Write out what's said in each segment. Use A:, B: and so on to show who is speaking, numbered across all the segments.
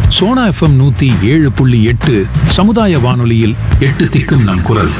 A: Sona FM நூத்தி ஏழு புள்ளி எட்டு சமுதாய வானொலியில் எட்டு திக்கும் நம் குரல்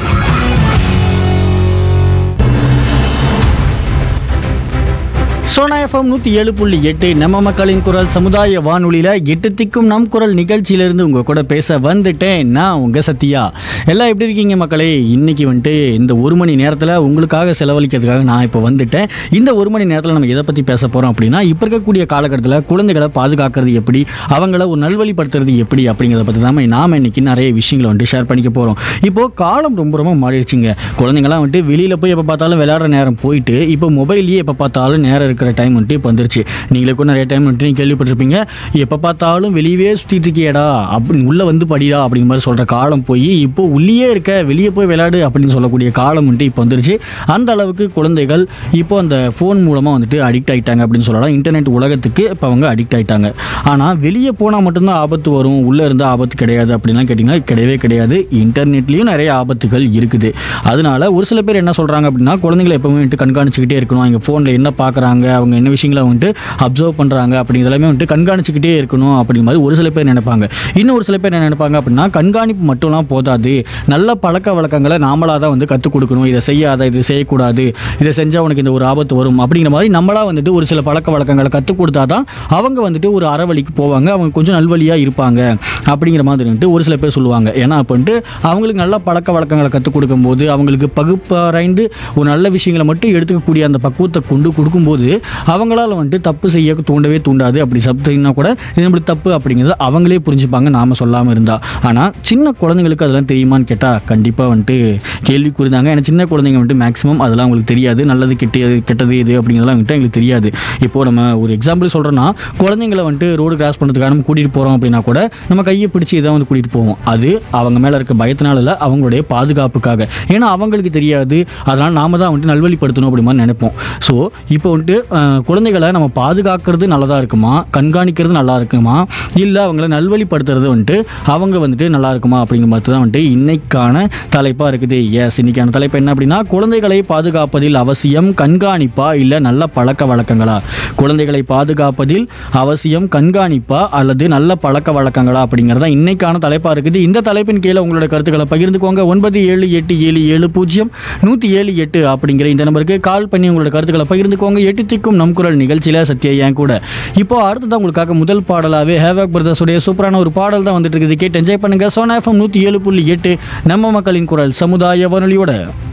B: சோனா எஃப்எம் நூற்றி ஏழு புள்ளி எட்டு நம்ம மக்களின் குரல் சமுதாய வானொலியில் எட்டு திக்கும் நம் குரல் நிகழ்ச்சியிலேருந்து உங்கள் கூட பேச வந்துட்டேன் நான் உங்கள் சத்யா எல்லாம் எப்படி இருக்கீங்க மக்களே இன்னைக்கு வந்துட்டு இந்த ஒரு மணி நேரத்தில் உங்களுக்காக செலவழிக்கிறதுக்காக நான் இப்போ வந்துட்டேன் இந்த ஒரு மணி நேரத்தில் நம்ம எதை பற்றி பேச போகிறோம் அப்படின்னா இப்போ இருக்கக்கூடிய காலகட்டத்தில் குழந்தைகளை பாதுகாக்கிறது எப்படி அவங்கள ஒரு நல்வழிப்படுத்துறது எப்படி அப்படிங்கிறத பற்றி தான் நாம் இன்னைக்கு நிறைய விஷயங்களை வந்துட்டு ஷேர் பண்ணிக்க போகிறோம் இப்போது காலம் ரொம்ப ரொம்ப மாறிடுச்சுங்க குழந்தைங்களாம் வந்துட்டு வெளியில் போய் எப்போ பார்த்தாலும் விளையாடுற நேரம் போயிட்டு இப்போ மொபைல்லையே எப்போ பார்த்தாலும் நேரம் இருக்கிற டைம் வந்துட்டு இப்போ வந்துருச்சு நீங்களே கூட நிறைய டைம் வந்துட்டு நீங்கள் கேள்விப்பட்டிருப்பீங்க எப்போ பார்த்தாலும் வெளியவே சுற்றிட்டு இருக்கியடா அப்படி உள்ளே வந்து படிடா அப்படிங்கிற மாதிரி சொல்கிற காலம் போய் இப்போ உள்ளேயே இருக்க வெளியே போய் விளையாடு அப்படின்னு சொல்லக்கூடிய காலம் வந்துட்டு இப்போ வந்துருச்சு அந்த அளவுக்கு குழந்தைகள் இப்போ அந்த ஃபோன் மூலமாக வந்துட்டு அடிக்ட் ஆகிட்டாங்க அப்படின்னு சொல்லலாம் இன்டர்நெட் உலகத்துக்கு இப்போ அவங்க அடிக்ட் ஆகிட்டாங்க ஆனால் வெளியே போனால் மட்டும்தான் ஆபத்து வரும் உள்ளே இருந்தால் ஆபத்து கிடையாது அப்படின்லாம் கேட்டிங்கன்னா கிடையவே கிடையாது இன்டர்நெட்லேயும் நிறைய ஆபத்துகள் இருக்குது அதனால ஒரு சில பேர் என்ன சொல்கிறாங்க அப்படின்னா குழந்தைங்களை எப்பவுமே வந்துட்டு கண்காணிச்சுக்கிட்டே இருக்கணும் அவங்க ஃபோனில் என்ன பார்க்குறாங்க அவங்க என்ன விஷயங்களை வந்துட்டு அப்சர்வ் பண்ணுறாங்க அப்படிங்கிறதெல்லாமே வந்துட்டு கண்காணிச்சுக்கிட்டே இருக்கணும் அப்படிங்கிற மாதிரி ஒரு சில பேர் நினைப்பாங்க இன்னும் ஒரு சில பேர் என்ன நினைப்பாங்க அப்படின்னா கண்காணிப்பு மட்டும்லாம் போதாது நல்ல பழக்க வழக்கங்களை நாமளாக தான் வந்து கற்றுக் கொடுக்கணும் இதை செய்யாத இது செய்யக்கூடாது இதை செஞ்சால் உனக்கு இந்த ஒரு ஆபத்து வரும் அப்படிங்கிற மாதிரி நம்மளா வந்துட்டு ஒரு சில பழக்க வழக்கங்களை கற்றுக் கொடுத்தா தான் அவங்க வந்துட்டு ஒரு அறவழிக்கு போவாங்க அவங்க கொஞ்சம் நல்வழியாக இருப்பாங்க அப்படிங்கிற மாதிரி வந்துட்டு ஒரு சில பேர் சொல்லுவாங்க ஏன்னா அப்போ வந்துட்டு அவங்களுக்கு நல்ல பழக்க வழக்கங்களை கற்றுக் கொடுக்கும்போது அவங்களுக்கு பகுப்பாராய்ந்து ஒரு நல்ல விஷயங்களை மட்டும் எடுத்துக்கக்கூடிய அந்த பக்குவத்தை கொண்டு கொடுக்கும்போது அவங்களால வந்துட்டு தப்பு செய்ய தூண்டவே தூண்டாது அப்படி சப்தினா கூட இது இப்படி தப்பு அப்படிங்கிறத அவங்களே புரிஞ்சுப்பாங்க நாம சொல்லாமல் இருந்தா ஆனால் சின்ன குழந்தைங்களுக்கு அதெல்லாம் தெரியுமான்னு கேட்டால் கண்டிப்பாக வந்துட்டு கேள்விக்குறி தாங்க ஏன்னா சின்ன குழந்தைங்க வந்துட்டு மேக்ஸிமம் அதெல்லாம் அவங்களுக்கு தெரியாது நல்லது கெட்டது கெட்டது இது அப்படிங்கிறதெல்லாம் வந்துட்டு எங்களுக்கு தெரியாது இப்போ நம்ம ஒரு எக்ஸாம்பிள் சொல்கிறோன்னா குழந்தைங்களை வந்துட்டு ரோடு கிராஸ் பண்ணுறதுக்காக நம்ம கூட்டிகிட்டு போகிறோம் அப்படின்னா கூட நம்ம கையை பிடிச்சி இதை வந்து கூட்டிகிட்டு போவோம் அது அவங்க மேலே இருக்க பயத்தினால இல்லை அவங்களுடைய பாதுகாப்புக்காக ஏன்னா அவங்களுக்கு தெரியாது அதனால் நாம தான் வந்துட்டு நல்வழிப்படுத்தணும் அப்படி மாதிரி நினைப்போம் ஸோ இப்போ வந்துட்டு அஹ், குழந்தைகளை நம்ம பாதுகாக்கிறது நல்லதாக இருக்குமா கண்காணிக்கிறது நல்லா இருக்குமா இல்லை அவங்கள நல்வழிப்படுத்துறது வந்துட்டு அவங்க வந்துட்டு நல்லா இருக்குமா அப்படிங்கிற மாதிரி தான் வந்துட்டு இன்னைக்கான தலைப்பாக இருக்குது எஸ் இன்னைக்கான தலைப்பு என்ன அப்படின்னா குழந்தைகளை பாதுகாப்பதில் அவசியம் கண்காணிப்பா இல்லை நல்ல பழக்க வழக்கங்களா குழந்தைகளை பாதுகாப்பதில் அவசியம் கண்காணிப்பா அல்லது நல்ல பழக்க வழக்கங்களா அப்படிங்கிறது தான் இன்னைக்கான தலைப்பாக இருக்குது இந்த தலைப்பின் கீழே உங்களோட கருத்துக்களை பகிர்ந்துக்கோங்க ஒன்பது ஏழு எட்டு ஏழு ஏழு பூஜ்ஜியம் நூற்றி ஏழு எட்டு அப்படிங்கிற இந்த நம்பருக்கு கால் பண்ணி உங்களோட கருத்துக்களை பகிர்ந்துக்கோங்க எட்டு திக்கும் நம் குரல் நிகழ்ச்சியில் சத்யா என் கூட இப்போ அடுத்ததான் உங்களுக்காக முதல் பாடலாகவே ஹேவாக் பிரதர்ஸுடைய சூப்பரான ஒரு பாடல் தான் வந்துட்டு இருக்குது கேட்டு என்ஜாய் பண்ணுங்க சோனா எஃப்எம் நூற்றி ஏழு புள்ளி எட்டு நம்ம மக்களின் குரல் சமுதாய வானொலியோட